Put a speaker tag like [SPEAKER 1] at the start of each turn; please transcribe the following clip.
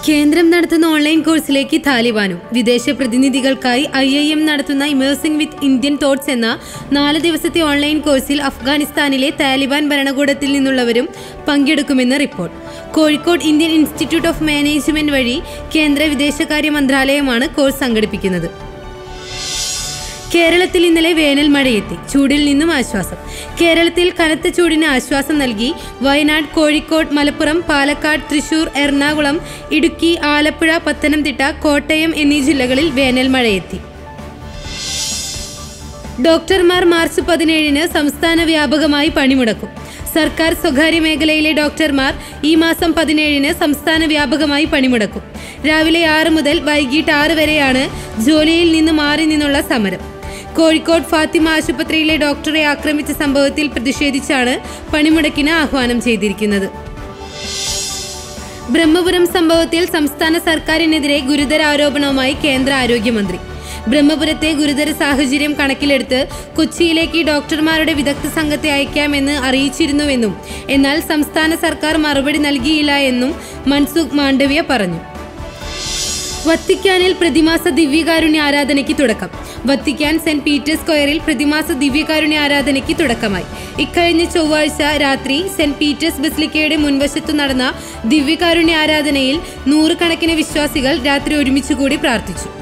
[SPEAKER 1] കേന്ദ്രം നടത്തുന്ന ഓൺലൈൻ കോഴ്സിലേക്ക് താലിബാനും വിദേശ പ്രതിനിധികൾക്കായി ഐ ഐ എം നടത്തുന്ന ഇമേഴ്സിംഗ് വിത്ത് ഇന്ത്യൻ തോട്ട്സ് എന്ന നാല് ദിവസത്തെ ഓൺലൈൻ കോഴ്സിൽ അഫ്ഗാനിസ്ഥാനിലെ താലിബാൻ ഭരണകൂടത്തിൽ നിന്നുള്ളവരും പങ്കെടുക്കുമെന്ന് report Kozhikode Indian institute of management വഴി കേന്ദ്ര വിദേശകാര്യ മന്ത്രാലയമാണ് കോഴ്സ് സംഘടിപ്പിക്കുന്നത് കേരളത്തിൽ ഇന്നലെ വേനൽ മഴയെത്തി ചൂടിൽ നിന്നും ആശ്വാസം കേരളത്തിൽ കനത്ത ചൂടിന് ആശ്വാസം നൽകി വയനാട് കോഴിക്കോട് മലപ്പുറം പാലക്കാട് തൃശൂർ എറണാകുളം ഇടുക്കി ആലപ്പുഴ പത്തനംതിട്ട കോട്ടയം എന്നീ ജില്ലകളിൽ വേനൽ മഴയെത്തി ഡോക്ടർമാർ മാർച്ച് പതിനേഴിന് സംസ്ഥാന വ്യാപകമായി പണിമുടക്കും സർക്കാർ സ്വകാര്യ മേഖലയിലെ ഡോക്ടർമാർ ഈ മാസം പതിനേഴിന് സംസ്ഥാന വ്യാപകമായി പണിമുടക്കും രാവിലെ ആറ് മുതൽ വൈകിട്ട് ആറ് വരെയാണ് ജോലിയിൽ നിന്ന് മാറി നിന്നുള്ള സമരം കോഴിക്കോട് ഫാത്തിമ ആശുപത്രിയിലെ ഡോക്ടറെ ആക്രമിച്ച സംഭവത്തിൽ പ്രതിഷേധിച്ചാണ് പണിമുടക്കിന് ആഹ്വാനം ചെയ്തിരിക്കുന്നത് ബ്രഹ്മപുരം സംഭവത്തിൽ സംസ്ഥാന സർക്കാരിനെതിരെ ഗുരുതര ആരോപണവുമായി കേന്ദ്ര ആരോഗ്യമന്ത്രി ബ്രഹ്മപുരത്തെ ഗുരുതര സാഹചര്യം കണക്കിലെടുത്ത് കൊച്ചിയിലേക്ക് ഡോക്ടർമാരുടെ വിദഗ്ധ സംഘത്തെ അയക്കാമെന്ന് അറിയിച്ചിരുന്നുവെന്നും എന്നാൽ സംസ്ഥാന സർക്കാർ മറുപടി നൽകിയില്ല എന്നും മൻസുഖ് മാണ്ഡവ്യ പറഞ്ഞു വത്തിക്കാനിൽ പ്രതിമാസ ദിവ്യകാരുണ്യ ആരാധനയ്ക്ക് തുടക്കം വത്തിക്കാൻ സെന്റ് പീറ്റേഴ്സ് സ്ക്വയറിൽ പ്രതിമാസ ദിവ്യകാരുണ്യ ആരാധനയ്ക്ക് തുടക്കമായി ഇക്കഴിഞ്ഞ ചൊവ്വാഴ്ച രാത്രി സെന്റ് പീറ്റേഴ്സ് ബസിലിക്കയുടെ മുൻവശത്തു നടന്ന ദിവ്യകാരുണ്യ ആരാധനയിൽ നൂറുകണക്കിന് വിശ്വാസികൾ രാത്രി ഒരുമിച്ചുകൂടി പ്രാർത്ഥിച്ചു